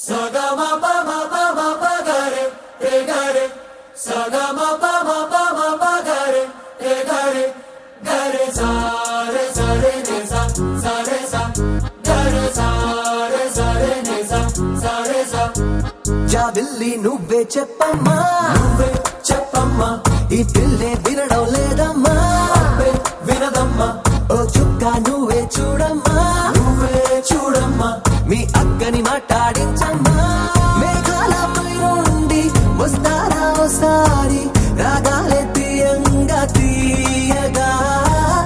సగమ పమ పమ పగరే రే గరే సగమ పమ పమ పగరే రే గరే గరే సారే సరే నే సా సరే సా గరే సారే సరే నే సా సరే సా జాబిల్లి నువ్వే చెప్పమ్మా నువ్వే చెప్పమ్మా ఈ పిల్లే వినడం లేదమ్మా అబ్బే వినదమ్మా ఓ చుక్క నువ్వే చూడమ్మా నువ్వే చూడమ్మా మీ అక్కని మాట్లాడి